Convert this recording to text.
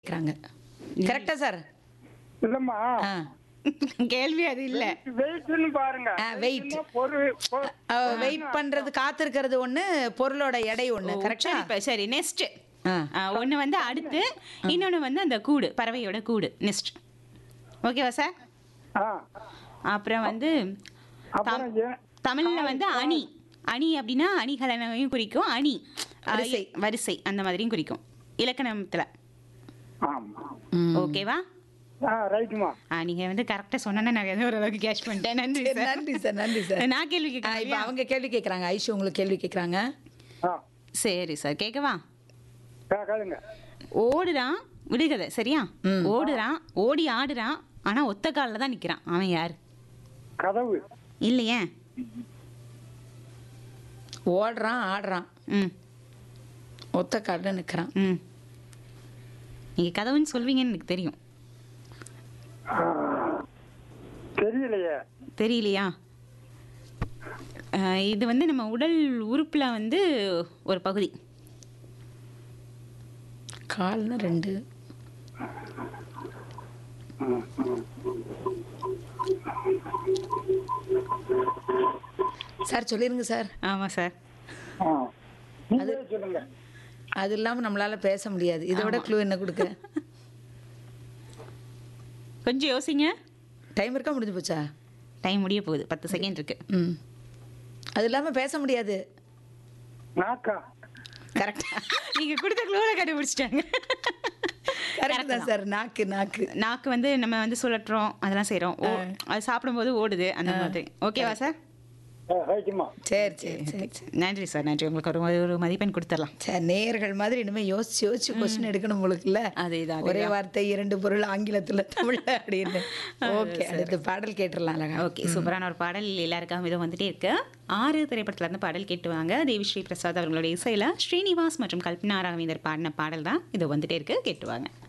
கேக்குறாங்க கரெக்டா சார் இல்லம்மா ஆ கேள்வி அது இல்ல வெயிட்னு பாருங்க ஆ, weight. வெயிட்னா பொருள் பொ- வெயிட் பண்றது காத்திருக்கிறது ஒண்ணு பொருளோட எடை ஒண்ணு கரெக்டா சரி இப்ப சரி நெக்ஸ்ட் ஆ ஒண்ணு வந்து அடுத்து இன்னொன்னு வந்து அந்த கூடு பறவையோட கூடு நெக்ஸ்ட் ஓகேவா சார் ஆ அப்புறம் வந்து அப்புறம் ஏன் தமிழ்ல வந்து அணி அணி அப்படின்னா அணிகலனையும் குறிக்கும் அணி அஹ், வரிசை. வரிசை அந்த மாதிரியும் குறிக்கும் இலக்கணத்துல ஆமா ம். ஓகேவா ஆ ரைட்டுமா ஆ, நீங்க வந்து கரெக்டா சொன்னா நான் ஏதோ ஓரளவுக்கு கேட்ச் பண்ணிட்டேன் நன்றி சரி, சார் நன்றி சார் நன்றி சார் நான் கேள்வி ஆ, இப்ப கேட்கறேன் அவங்க கேள்வி கேக்குறாங்க ஐஷு உங்களுக்கு கேள்வி கேக்குறாங்க ஆ சரி சார் கேட்கவா கே- கேளுங்க ஓடுறான் விடுகதை சரியா ம். ஓடுறான் ஓடி ஆடுறான் ஆனா ஒத்த காலில் தான் நிக்கிறான் அவன் யார் கதவு இல்லையே ஓடுறான் ஆடுறான் ம் ஒத்த காலில் நிக்கிறான் ம் நீங்க கதவுன்னு சொல்வீங்கன்னு எனக்கு தெரியும் ஆ, தெரியலையே தெரியலையா அஹ், இது வந்து நம்ம உடல் உறுப்புல வந்து ஒரு பகுதி கால்னா ரெண்டு சார் சொல்லிருங்க சார் ஆமா சார் ஆ நீங்களே சொல்லுங்க அது இல்லாம நம்மளால பேச முடியாது இதை விட க்ளூ என்ன கொடுக்க கொஞ்சம் யோசிங்க டைம் இருக்கா முடிஞ்சு போச்சா டைம் முடிய போகுது பத்து செகண்ட் இருக்கு ம் அது இல்லாம பேச முடியாது நாக்கா கரெக்டா நீங்க கொடுத்த க்ளூல கண்டுபிடிச்சிட்டாங்க கரெக்ட் தான் சார் நாக்கு நாக்கு நாக்கு வந்து நம்ம வந்து சுழற்றுறோம் அதெல்லாம் செய்றோம் ஓ அது சாப்பிடும்போது ஓடுது அந்த மாதிரி ஓகேவா சார் ஆ, ரைட்டுமா சரி சரி சரி நன்றி சார் நன்றி உங்களுக்கு ஒரு ஒரு மதிப்பெண் கொடுத்துடலாம் சரி நேயர்கள் மாதிரி இனிமே யோசிச்சு யோசிச்சு கொஸ்டின் எடுக்கணும் உங்களுக்குல்ல அதேதான், ஒரே வார்த்தை இரண்டு பொருள் ஆங்கிலத்துல தமிழ்ல அப்படின்னு ஓகே அடுத்து பாடல் கேட்டுடலாம் அழகா ஓகே சூப்பரான ஒரு பாடல் எல்லாருக்காகவும் இது வந்துட்டே இருக்கு ஆறு திரைப்படத்துல இருந்து பாடல் கேட்டுவாங்க தேவி ஸ்ரீ பிரசாத் அவர்களுடைய இசையில ஸ்ரீனிவாஸ் மற்றும் கல்பனா ராகவேந்தர் பாடின பாடல் தான் இது வந்துட்டே இருக்கு கேட்டுவாங்க